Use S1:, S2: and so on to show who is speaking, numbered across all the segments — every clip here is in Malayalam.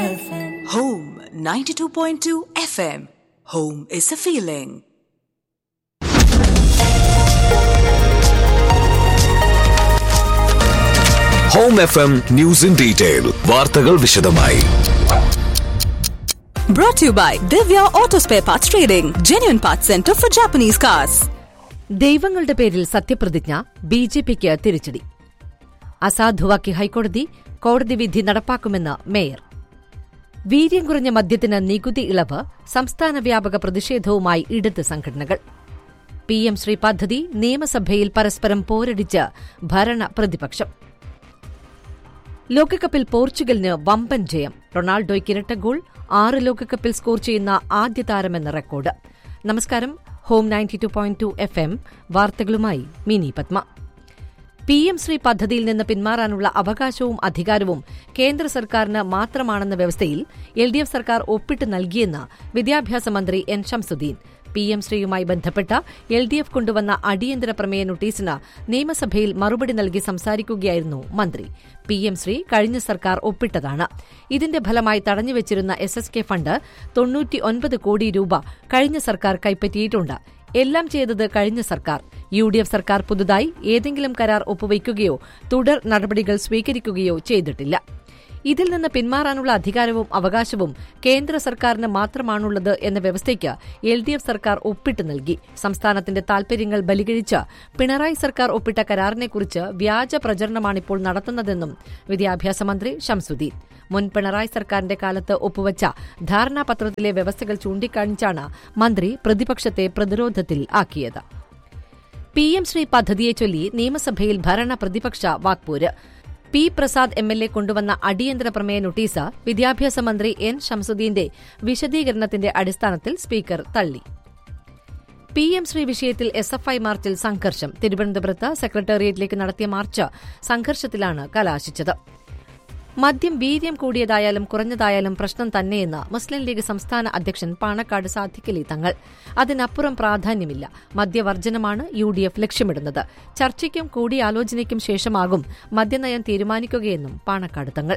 S1: FM.
S2: Home 92.2 FM. Home is a feeling.
S3: Home F M news in detail വാർത്തകൾ വിശദമായി
S2: Brought to you by Divya Auto Spare Parts Trading, genuine parts center for Japanese cars.
S4: ദൈവങ്ങളുടെ പേരിൽ സത്യപ്രതിജ്ഞ ബി ജെ പിക്ക് തിരിച്ചടി അസാധുവാക്കി ഹൈക്കോടതി കോടതി വിധി നടപ്പാക്കുമെന്ന് മേയർ വീര്യം കുറഞ്ഞ മദ്യത്തിന് നികുതി ഇളവ് സംസ്ഥാന വ്യാപക പ്രതിഷേധവുമായി ഇടത് സംഘടനകൾ പി എം ശ്രീ പദ്ധതി നിയമസഭയിൽ പരസ്പരം പോരടിച്ച് ഭരണ പ്രതിപക്ഷം ലോകകപ്പിൽ പോർച്ചുഗലിന് വമ്പൻ ജയം റൊണാൾഡോയ്ക്ക് ഇരട്ട ഗോൾ ആറ് ലോകകപ്പിൽ സ്കോർ ചെയ്യുന്ന ആദ്യ താരമെന്ന റെക്കോർഡ് നമസ്കാരം home ninety two point two F M വാർത്തകളുമായി മിനി പത്മ പി എം ശ്രീ പദ്ധതിയിൽ നിന്ന് പിന്മാറാനുള്ള അവകാശവും അധികാരവും കേന്ദ്ര സർക്കാരിന് മാത്രമാണെന്ന വ്യവസ്ഥയിൽ എൽ ഡി എഫ് സർക്കാർ ഒപ്പിട്ട് നൽകിയെന്ന് വിദ്യാഭ്യാസ മന്ത്രി എൻ ഷംസുദ്ദീൻ പി എം ശ്രീയുമായി ബന്ധപ്പെട്ട എൽ ഡി എഫ് കൊണ്ടുവന്ന അടിയന്തര പ്രമേയ നോട്ടീസിന് നിയമസഭയിൽ മറുപടി നൽകി സംസാരിക്കുകയായിരുന്നു മന്ത്രി പി എം ശ്രീ കഴിഞ്ഞ സർക്കാർ ഒപ്പിട്ടതാണ് ഇതിന്റെ ഫലമായി തടഞ്ഞുവച്ചിരുന്ന എസ് എസ് കെ ഫണ്ട് തൊണ്ണൂറ്റിയൊൻപത് കോടി രൂപ കഴിഞ്ഞ സർക്കാർ കൈപ്പറ്റിയിട്ടുണ്ട് എല്ലാം ചെയ്തത് കഴിഞ്ഞ സർക്കാർ യു ഡി എഫ് സർക്കാർ പുതുതായി ഏതെങ്കിലും കരാർ ഒപ്പുവയ്ക്കുകയോ തുടർ നടപടികൾ സ്വീകരിക്കുകയോ ചെയ്തിട്ടില്ല ഇതിൽ നിന്ന് പിന്മാറാനുള്ള അധികാരവും അവകാശവും കേന്ദ്ര സർക്കാരിന് മാത്രമാണുള്ളത് എന്ന വ്യവസ്ഥയ്ക്ക് എൽ ഡി എഫ് സർക്കാർ ഒപ്പിട്ട് നൽകി സംസ്ഥാനത്തിന്റെ താൽപര്യങ്ങൾ ബലികഴിച്ച് പിണറായി സർക്കാർ ഒപ്പിട്ട കരാറിനെക്കുറിച്ച് വ്യാജ പ്രചരണമാണിപ്പോൾ നടത്തുന്നതെന്നും വിദ്യാഭ്യാസ മന്ത്രി ഷംസുദ്ദീൻ മുൻ പിണറായി സർക്കാരിന്റെ കാലത്ത് ഒപ്പുവച്ച ധാരണാപത്രത്തിലെ വ്യവസ്ഥകൾ ചൂണ്ടിക്കാണിച്ചാണ് മന്ത്രി പ്രതിപക്ഷത്തെ പ്രതിരോധത്തിൽ ആക്കിയത് പി എം ശ്രീ പദ്ധതിയെ ചൊല്ലി നിയമസഭയിൽ ഭരണ പ്രതിപക്ഷ വാക്പോര് P Prasad M L A കൊണ്ടുവന്ന അടിയന്തര പ്രമേയ നോട്ടീസ് വിദ്യാഭ്യാസ മന്ത്രി എൻ ഷംസുദ്ദീന്റെ വിശദീകരണത്തിന്റെ അടിസ്ഥാനത്തിൽ സ്പീക്കർ തള്ളി പി എം ശ്രീ വിഷയത്തിൽ എസ് എഫ് ഐ മാർച്ചിൽ സംഘർഷം തിരുവനന്തപുരത്ത് സെക്രട്ടേറിയറ്റിലേക്ക് നടത്തിയ മാർച്ച് സംഘർഷത്തിലാണ് കലാശിച്ചത് മദ്യം വീര്യം കൂടിയതായാലും കുറഞ്ഞതായാലും പ്രശ്നം തന്നെയെന്ന് മുസ്ലിം ലീഗ് സംസ്ഥാന അധ്യക്ഷൻ പാണക്കാട് സാധിക്കലി തങ്ങൾ അതിനപ്പുറം പ്രാധാന്യമില്ല മദ്യവർജനമാണ് യു ഡി എഫ് ലക്ഷ്യമിടുന്നത് ചർച്ചയ്ക്കും കൂടിയാലോചനയ്ക്കും ശേഷമാകും മദ്യനയം തീരുമാനിക്കുകയെന്നും പാണക്കാട് തങ്ങൾ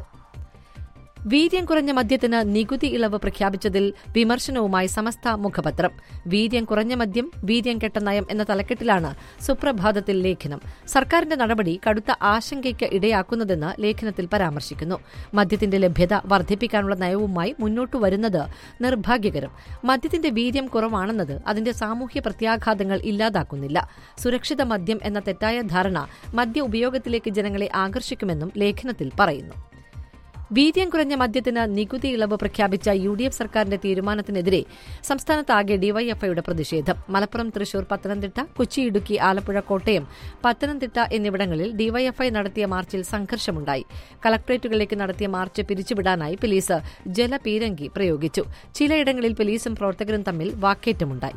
S4: വീര്യം കുറഞ്ഞ മദ്യത്തിന് നികുതി ഇളവ് പ്രഖ്യാപിച്ചതിൽ വിമർശനവുമായി സമസ്ത മുഖപത്രം വീര്യം കുറഞ്ഞ മദ്യം വീര്യം കെട്ട നയം എന്ന തലക്കെട്ടിലാണ് സുപ്രഭാതത്തിൽ ലേഖനം സർക്കാരിന്റെ നടപടി കടുത്ത ആശങ്കയ്ക്ക് ഇടയാക്കുന്നതെന്ന് ലേഖനത്തിൽ പരാമർശിക്കുന്നു മദ്യത്തിന്റെ ലഭ്യത വർദ്ധിപ്പിക്കാനുള്ള നയവുമായി മുന്നോട്ടു വരുന്നത് നിർഭാഗ്യകരം മദ്യത്തിന്റെ വീര്യം കുറവാണെന്നത് അതിന്റെ സാമൂഹ്യ പ്രത്യാഘാതങ്ങൾ ഇല്ലാതാക്കുന്നില്ല സുരക്ഷിത മദ്യം എന്ന തെറ്റായ ധാരണ മദ്യ ഉപയോഗത്തിലേക്ക് ജനങ്ങളെ ആകർഷിക്കുമെന്നും ലേഖനത്തിൽ പറയുന്നു വീര്യം കുറഞ്ഞ മദ്യത്തിന് നികുതി ഇളവ് പ്രഖ്യാപിച്ച യു ഡി എഫ് സർക്കാരിന്റെ തീരുമാനത്തിനെതിരെ സംസ്ഥാനത്താകെ ഡിവൈഎഫ്ഐയുടെ പ്രതിഷേധം മലപ്പുറം തൃശൂർ പത്തനംതിട്ട കൊച്ചി ഇടുക്കി ആലപ്പുഴ കോട്ടയം പത്തനംതിട്ട എന്നിവിടങ്ങളിൽ ഡിവൈഎഫ്ഐ നടത്തിയ മാർച്ചിൽ സംഘർഷമുണ്ടായി കളക്ടറേറ്റുകളിലേക്ക് നടത്തിയ മാർച്ച് പിരിച്ചുവിടാനായി പോലീസ് ജലപീരങ്കി പ്രയോഗിച്ചു ചിലയിടങ്ങളിൽ പോലീസും പ്രവർത്തകരും തമ്മിൽ വാക്കേറ്റമുണ്ടായി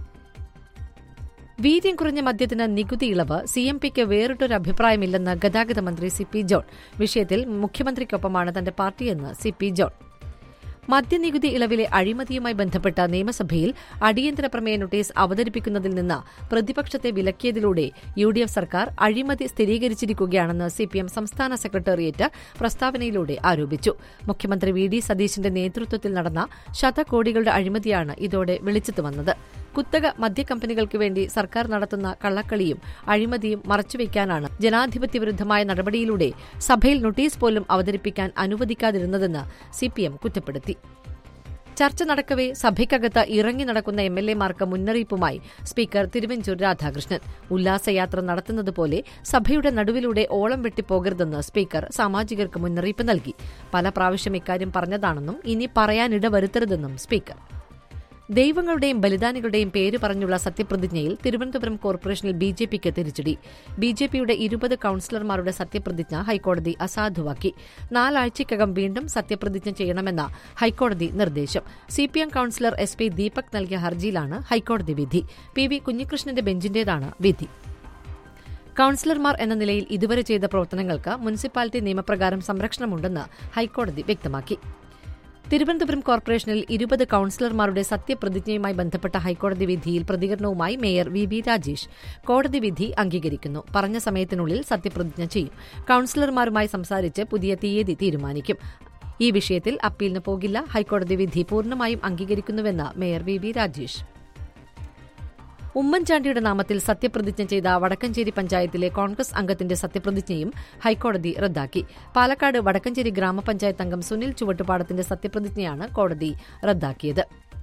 S4: വീര്യം കുറഞ്ഞ മദ്യത്തിന് നികുതി ഇളവ് സി എം പിക്ക് വേറിട്ടൊരു അഭിപ്രായമില്ലെന്ന് ഗതാഗത മന്ത്രി സി പി ജോൺ വിഷയത്തിൽ മുഖ്യമന്ത്രിക്കൊപ്പമാണ് തന്റെ പാർട്ടിയെന്ന് സി പി ജോൺ മദ്യനികുതി ഇളവിലെ അഴിമതിയുമായി ബന്ധപ്പെട്ട നിയമസഭയിൽ അടിയന്തര പ്രമേയ നോട്ടീസ് അവതരിപ്പിക്കുന്നതിൽ നിന്ന് പ്രതിപക്ഷത്തെ വിലക്കിയതിലൂടെ യു ഡി എഫ് സർക്കാർ അഴിമതി സ്ഥിരീകരിച്ചിരിക്കുകയാണെന്ന് സിപിഎം സംസ്ഥാന സെക്രട്ടേറിയറ്റ് പ്രസ്താവനയിലൂടെ ആരോപിച്ചു മുഖ്യമന്ത്രി വി ഡി സതീശിന്റെ നേതൃത്വത്തിൽ നടന്ന ശതകോടികളുടെ അഴിമതിയാണ് ഇതോടെ വെളിച്ചത്ത് വന്നത് കുത്തക മദ്യക്കമ്പനികൾക്ക് വേണ്ടി സർക്കാർ നടത്തുന്ന കള്ളക്കളിയും അഴിമതിയും മറച്ചുവെക്കാനാണ് ജനാധിപത്യ വിരുദ്ധമായ നടപടിയിലൂടെ സഭയിൽ നോട്ടീസ് പോലും അവതരിപ്പിക്കാൻ അനുവദിക്കാതിരുന്നതെന്ന് സിപിഎം കുറ്റപ്പെടുത്തി ചർച്ച നടക്കവെ സഭയ്ക്കകത്ത് ഇറങ്ങി നടക്കുന്ന എം എൽ എമാർക്ക് മുന്നറിയിപ്പുമായി സ്പീക്കർ തിരുവഞ്ചൂർ രാധാകൃഷ്ണൻ ഉല്ലാസയാത്ര നടത്തുന്നതുപോലെ സഭയുടെ നടുവിലൂടെ ഓളം വെട്ടിപ്പോകരുതെന്ന് സ്പീക്കർ സാമാജികർക്ക് മുന്നറിയിപ്പ് നൽകി പല പ്രാവശ്യം ഇക്കാര്യം പറഞ്ഞതാണെന്നും ഇനി പറയാനിട വരുത്തരുതെന്നും സ്പീക്കർ ദൈവങ്ങളുടെയും ബലിദാനികളുടെയും പേര് പറഞ്ഞുള്ള സത്യപ്രതിജ്ഞയിൽ തിരുവനന്തപുരം കോർപ്പറേഷനിൽ ബി ജെ പിക്ക് തിരിച്ചടി ബി ജെ പിയുടെ ഇരുപത് കൌൺസിലർമാരുടെ സത്യപ്രതിജ്ഞ ഹൈക്കോടതി അസാധുവാക്കി നാലാഴ്ചയ്ക്കകം വീണ്ടും സത്യപ്രതിജ്ഞ ചെയ്യണമെന്ന ഹൈക്കോടതി നിർദ്ദേശം CPM councillor S P Deepak നൽകിയ ഹർജിയിലാണ് ഹൈക്കോടതി വിധി പി വി കുഞ്ഞികൃഷ്ണന്റെ ബെഞ്ചിന്റേതാണ് വിധി കൌൺസിലർമാർ എന്ന നിലയിൽ ഇതുവരെ ചെയ്ത പ്രവർത്തനങ്ങൾക്ക് മുനിസിപ്പാലിറ്റി നിയമപ്രകാരം സംരക്ഷണമുണ്ടെന്ന് ഹൈക്കോടതി വ്യക്തമാക്കി തിരുവനന്തപുരം കോർപ്പറേഷനിൽ ഇരുപത് കൌൺസിലർമാരുടെ സത്യപ്രതിജ്ഞയുമായി ബന്ധപ്പെട്ട ഹൈക്കോടതി വിധിയിൽ പ്രതികരണവുമായി മേയർ വി ബി രാജേഷ് കോടതി വിധി അംഗീകരിക്കുന്നു പറഞ്ഞ സമയത്തിനുള്ളിൽ സത്യപ്രതിജ്ഞ ചെയ്യും കൌൺസിലർമാരുമായി സംസാരിച്ച് പുതിയ തീയതി തീരുമാനിക്കും ഈ വിഷയത്തിൽ അപ്പീലിന് പോകില്ല ഹൈക്കോടതി വിധി പൂർണ്ണമായും അംഗീകരിക്കുന്നുവെന്ന് മേയർ വി വി രാജേഷ് ഉമ്മൻചാണ്ടിയുടെ നാമത്തിൽ സത്യപ്രതിജ്ഞ ചെയ്ത വടക്കഞ്ചേരി പഞ്ചായത്തിലെ കോൺഗ്രസ് അംഗത്തിന്റെ സത്യപ്രതിജ്ഞയും ഹൈക്കോടതി റദ്ദാക്കി പാലക്കാട് വടക്കഞ്ചേരി ഗ്രാമപഞ്ചായത്ത് അംഗം സുനിൽ ചുവട്ടുപാടത്തിന്റെ സത്യപ്രതിജ്ഞയാണ് കോടതി റദ്ദാക്കിയത്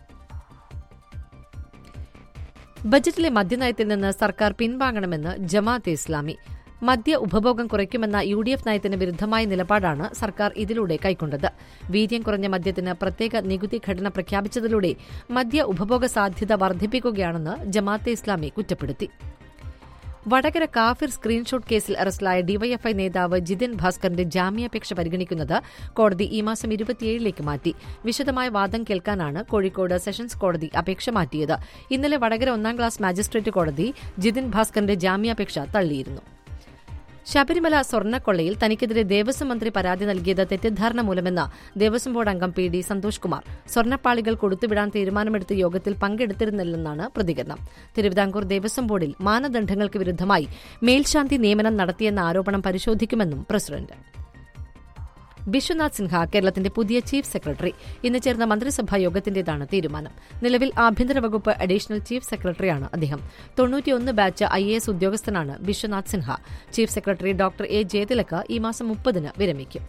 S4: ബജറ്റിലെ മദ്യനയത്തിൽ നിന്ന് സർക്കാർ പിൻവാങ്ങണമെന്ന് ജമാഅത്തെ ഇസ്ലാമി മദ്യ ഉപഭോഗം കുറയ്ക്കുമെന്ന യു ഡി എഫ് നയത്തിന് വിരുദ്ധമായ നിലപാടാണ് സർക്കാർ ഇതിലൂടെ കൈക്കൊണ്ടത് വീര്യം കുറഞ്ഞ മദ്യത്തിന് പ്രത്യേക നികുതി ഘടന പ്രഖ്യാപിച്ചതിലൂടെ മദ്യ ഉപഭോഗ സാധ്യത വർദ്ധിപ്പിക്കുകയാണെന്ന് ജമാഅത്തെ ഇസ്ലാമി കുറ്റപ്പെടുത്തി വടകര കാഫിർ സ്ക്രീൻഷോട്ട് കേസിൽ അറസ്റ്റിലായ ഡിവൈഎഫ്ഐ നേതാവ് ജിതിൻ ഭാസ്കറിന്റെ ജാമ്യാപേക്ഷ പരിഗണിക്കുന്നത് കോടതി ഈ മാസം ഇരുപത്തിയേഴിലേക്ക് മാറ്റി വിശദമായ വാദം കേൾക്കാനാണ് കോഴിക്കോട് സെഷൻസ് കോടതി അപേക്ഷ മാറ്റിയത് ഇന്നലെ വടകര ഒന്നാം ക്ലാസ് മാജിസ്ട്രേറ്റ് കോടതി ജിതിൻ ഭാസ്കറിന്റെ ജാമ്യാപേക്ഷ തള്ളിയിരുന്നു ശബരിമല സ്വർണ്ണക്കൊള്ളയിൽ തനിക്കെതിരെ ദേവസ്വം മന്ത്രി പരാതി നൽകിയത് തെറ്റിദ്ധാരണ മൂലമെന്ന് ദേവസ്വം ബോർഡ് അംഗം പി ഡി സന്തോഷ് കുമാർ സ്വർണ്ണപ്പാളികൾ കൊടുത്തുവിടാൻ തീരുമാനമെടുത്ത യോഗത്തിൽ പങ്കെടുത്തിരുന്നില്ലെന്നാണ് പ്രതികരണം തിരുവിതാംകൂർ ദേവസ്വം ബോർഡിൽ മാനദണ്ഡങ്ങൾക്ക് വിരുദ്ധമായി മേൽശാന്തി നിയമനം നടത്തിയെന്ന ആരോപണം പരിശോധിക്കുമെന്നും പ്രസിഡന്റ് ബിശ്വനാഥ് സിൻഹ കേരളത്തിന്റെ പുതിയ ചീഫ് സെക്രട്ടറി ഇന്ന് ചേർന്ന മന്ത്രിസഭാ യോഗത്തിന്റേതാണ് തീരുമാനം നിലവിൽ ആഭ്യന്തര വകുപ്പ് അഡീഷണൽ ചീഫ് സെക്രട്ടറിയാണ് അദ്ദേഹം തൊണ്ണൂറ്റിയൊന്ന് ബാച്ച് ഐ എ എസ് ഉദ്യോഗസ്ഥനാണ് Biswanath Sinha chief secretary doctor A Jayathilak ഈ മാസം മുപ്പതിന് വിരമിക്കും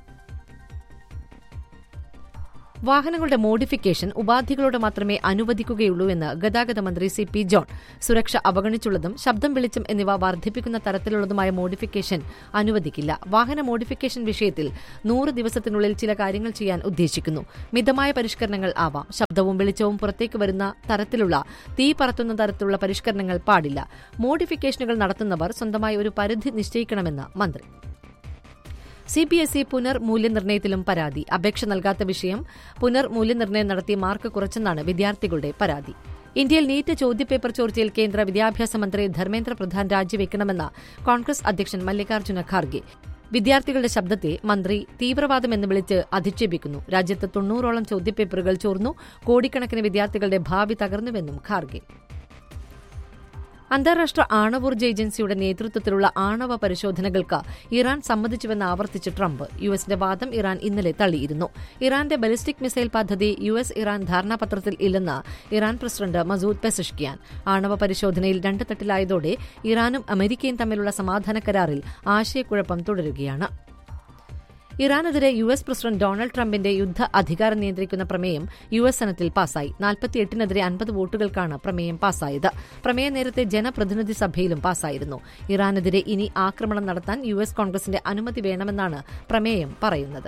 S4: വാഹനങ്ങളുടെ മോഡിഫിക്കേഷൻ ഉപാധികളോട് മാത്രമേ അനുവദിക്കുകയുള്ളൂ എന്ന് ഗതാഗത മന്ത്രി സി പി ജോൺ സുരക്ഷ അവഗണിച്ചുള്ളതും ശബ്ദം വെളിച്ചം എന്നിവ വർദ്ധിപ്പിക്കുന്ന തരത്തിലുള്ളതുമായ മോഡിഫിക്കേഷൻ അനുവദിക്കില്ല വാഹന മോഡിഫിക്കേഷൻ വിഷയത്തിൽ നൂറ് ദിവസത്തിനുള്ളിൽ ചില കാര്യങ്ങൾ ചെയ്യാൻ ഉദ്ദേശിക്കുന്നു മിതമായ പരിഷ്കരണങ്ങൾ ആവാം ശബ്ദവും വെളിച്ചവും പുറത്തേക്ക് വരുന്ന തരത്തിലുള്ള തീ പറത്തുന്ന തരത്തിലുള്ള പരിഷ്കരണങ്ങൾ പാടില്ല മോഡിഫിക്കേഷനുകൾ നടത്തുന്നവർ സ്വന്തമായി ഒരു പരിധി നിശ്ചയിക്കണമെന്ന് മന്ത്രി സിബിഎസ്ഇ പുനർമൂല്യനിർണ്ണയത്തിലും പരാതി അപേക്ഷ നൽകാത്ത വിഷയം പുനർമൂല്യനിർണ്ണയം നടത്തി മാർക്ക് കുറച്ചെന്നാണ് വിദ്യാർത്ഥികളുടെ പരാതി ഇന്ത്യയിൽ നീറ്റ് ചോദ്യപേപ്പർ ചോർച്ചയിൽ കേന്ദ്ര വിദ്യാഭ്യാസ മന്ത്രി ധർമ്മേന്ദ്ര പ്രധാൻ രാജിവെക്കണമെന്ന കോൺഗ്രസ് അധ്യക്ഷൻ മല്ലികാർജ്ജുന ഖാർഗെ വിദ്യാർത്ഥികളുടെ ശബ്ദത്തെ മന്ത്രി തീവ്രവാദമെന്ന് വിളിച്ച് അധിക്ഷേപിക്കുന്നു രാജ്യത്ത് തൊണ്ണൂറോളം ചോദ്യപേപ്പറുകൾ ചോർന്നു കോടിക്കണക്കിന് വിദ്യാർത്ഥികളുടെ ഭാവി തകർന്നുവെന്നും ഖാർഗെ അന്താരാഷ്ട്ര ആണവോർജ്ജ ഏജൻസിയുടെ നേതൃത്വത്തിലുള്ള ആണവ പരിശോധനകൾക്ക് ഇറാൻ സമ്മതിച്ചുവെന്ന് ആവർത്തിച്ച് ട്രംപ് യു എസിന്റെ വാദം ഇറാൻ ഇന്നലെ തള്ളിയിരുന്നു ഇറാന്റെ ബലിസ്റ്റിക് മിസൈൽ പദ്ധതി യു എസ് ഇറാൻ ധാരണാപത്രത്തിൽ ഇല്ലെന്ന് ഇറാൻ പ്രസിഡന്റ് മസൂദ് പെസഷ്കിയാൻ ആണവ പരിശോധനയിൽ രണ്ട് തട്ടിലായതോടെ ഇറാനും അമേരിക്കയും തമ്മിലുള്ള സമാധാന കരാറിൽ ആശയക്കുഴപ്പം തുടരുകയാണ് ഇറാനെതിരെ യു എസ് പ്രസിഡന്റ് ഡൊണാൾഡ് ട്രംപിന്റെ യുദ്ധ അധികാരം നിയന്ത്രിക്കുന്ന പ്രമേയം യു എസ് സെനറ്റിൽ പാസായി നാൽപ്പത്തിയെട്ടിനെതിരെ അൻപത് വോട്ടുകൾക്കാണ് പ്രമേയം പാസായത് പ്രമേയം നേരത്തെ ജനപ്രതിനിധി സഭയിലും പാസായിരുന്നു ഇറാനെതിരെ ഇനി ആക്രമണം നടത്താൻ യു എസ് കോൺഗ്രസിന്റെ അനുമതി വേണമെന്നാണ് പ്രമേയം പറയുന്നത്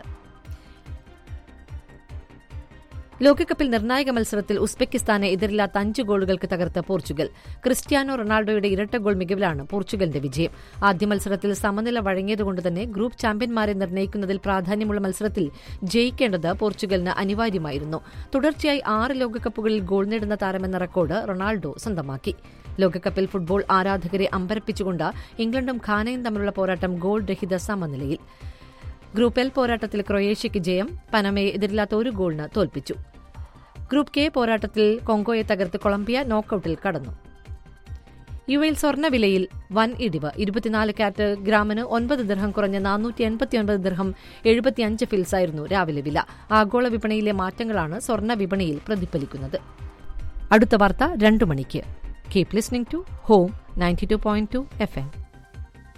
S4: ലോകകപ്പിൽ നിർണായക മത്സരത്തിൽ ഉസ്ബെക്കിസ്ഥാനെ എതിരില്ലാത്ത അഞ്ച് ഗോളുകൾക്ക് തകർത്ത് പോർച്ചുഗൽ ക്രിസ്ത്യാനോ റൊണാൾഡോയുടെ ഇരട്ട ഗോൾ മികവിലാണ് പോർച്ചുഗലിന്റെ വിജയം ആദ്യ മത്സരത്തിൽ സമനില വഴങ്ങിയതുകൊണ്ട് തന്നെ ഗ്രൂപ്പ് ചാമ്പ്യന്മാരെ നിർണ്ണയിക്കുന്നതിൽ പ്രാധാന്യമുള്ള മത്സരത്തിൽ ജയിക്കേണ്ടത് പോർച്ചുഗലിന് അനിവാര്യമായിരുന്നു തുടർച്ചയായി ആറ് ലോകകപ്പുകളിൽ ഗോൾ നേടുന്ന താരമെന്ന റെക്കോർഡ് റൊണാൾഡോ സ്വന്തമാക്കി ലോകകപ്പിൽ ഫുട്ബോൾ ആരാധകരെ അമ്പരപ്പിച്ചുകൊണ്ട് ഇംഗ്ലണ്ടും ഖാനയും തമ്മിലുള്ള പോരാട്ടം ഗോൾ രഹിത സമനിലയിൽ ഗ്രൂപ്പ് എൽ പോരാട്ടത്തിൽ ക്രൊയേഷ്യയ്ക്ക് ജയം പനമയെ എതിരില്ലാത്ത ഒരു ഗോളിന് തോൽപ്പിച്ചു ഗ്രൂപ്പ് കെ പോരാട്ടത്തിൽ കോങ്കോയെ തകർത്ത് കൊളംബിയ നോക്കൌട്ടിൽ കടന്നു യു എയിൽ സ്വർണ്ണവിലയിൽ വൻ ഇടിവ് ഇരുപത്തിനാല് കാറ്റ് ഗ്രാമിന് ഒൻപത് ദിർഹം കുറഞ്ഞ് നാനൂറ്റി എൺപത്തിയൊൻപത് ദിർഹം എഴുപത്തിയഞ്ച് ഫിൽസായിരുന്നു രാവിലെ വില ആഗോള വിപണിയിലെ മാറ്റങ്ങളാണ് സ്വർണ്ണ വിപണിയിൽ പ്രതിഫലിക്കുന്നത് അടുത്ത വാർത്ത രണ്ടു മണിക്ക് keep listening to home ninety two point two F M